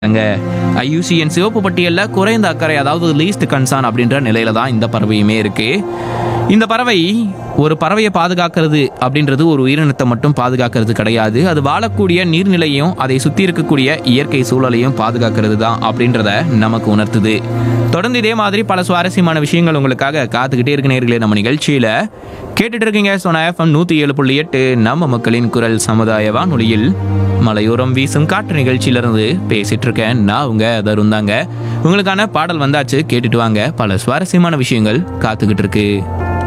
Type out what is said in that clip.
அங்க ஐயூசிஎன் சிவப்பு பட்டியல்ல குறைந்த அக்கறை அதாவது லீஸ்ட் கன்சார்ன் அப்படின்ற நிலையில தான் இந்த பறவையுமே இருக்கு இந்த பறவை ஒரு பறவையை பாதுகாக்கிறது அப்படின்றது ஒரு உயிரினத்தை மட்டும் பாதுகாக்கிறது கிடையாது அது வாழக்கூடிய நீர்நிலையும் அதை சுத்தி இருக்கக்கூடிய இயற்கை சூழலையும் பாதுகாக்கிறது தான் அப்படின்றத நமக்கு உணர்த்துது தொடர்ந்து இதே மாதிரி பல சுவாரஸ்யமான விஷயங்கள் உங்களுக்காக காத்துக்கிட்டே இருக்க நேர்களே நம்ம நிகழ்ச்சியில கேட்டுட்டு இருக்கீங்க சோனா எஃப்எம் நூத்தி ஏழு புள்ளி எட்டு நம்ம மக்களின் குரல் சமுதாய வானொலியில் மலையோரம் வீசும் காற்று நிகழ்ச்சியிலிருந்து பேசிட்டு இருக்கேன் நான் உங்க தருண் தாங்க உங்களுக்கான பாடல் வந்தாச்சு கேட்டுட்டு வாங்க பல சுவாரஸ்யமான விஷயங்கள் காத்துக்கிட்டு இருக்கு